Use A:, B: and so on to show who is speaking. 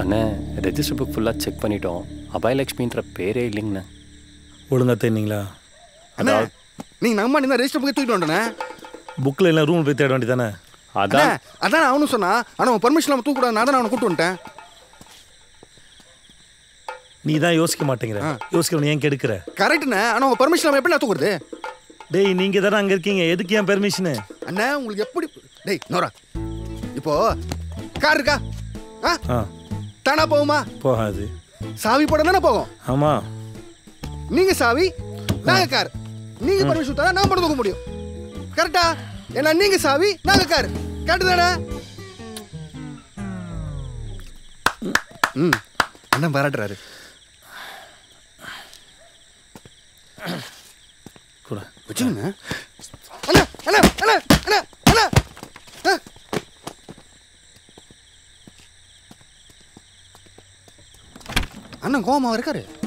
A: அண்ணே register book ஃபுல்லாக check பண்ணிட்டோம் அபாயலக்ஷ்மின்ற பேரே இல்லைங்கண்ணே
B: ஒழுங்கா தேடினீங்களா
C: அண்ணா நீங்க நம்ம நீ ரெஜிஸ்டர் போய் தூக்கிட்டு வந்தனே
B: புக்கில் எல்லாம் ரூம் போய் தேட வேண்டியதானே
C: அண்ணா அதான் அவனும் சொன்னா ஆனா அவன் பர்மிஷன் இல்லாம தூக்க கூடாது நான் தான் அவனை கூட்டு வந்துட்டேன்
B: நீ தான் யோசிக்க மாட்டேங்கிற யோசிக்கிறவன் ஏன் கெடுக்கிற
C: கரெக்ட்ண்ணே ஆனா அவன் பர்மிஷன் இல்லாம எப்படி நான் தூக்குறது
B: டேய் நீங்க தானே அங்க இருக்கீங்க எதுக்கு ஏன் பெர்மிஷனு
C: அண்ணா உங்களுக்கு எப்படி டேய் நோரா இப்போ கார் இருக்கா ஆ
B: ஆ
C: தானா போகுமா
B: போகாது
C: சாவி போட தானே போகும்
B: ஆமா
C: நீங்க சாவி நாங்க கார் நீங்க பர்மிஷன் தரா நான் மட்டும் தூக்க முடியும் கரெக்டா ஏன்னா நீங்க சாவி நாங்க கார் கரெக்ட் தானே ம் அண்ணன் பாராட்டுறாரு
B: கூட
C: வச்சுங்க அண்ணா அண்ணா அண்ணா அண்ணா அண்ணா ஆ. அண்ணன் கோமா இருக்காரு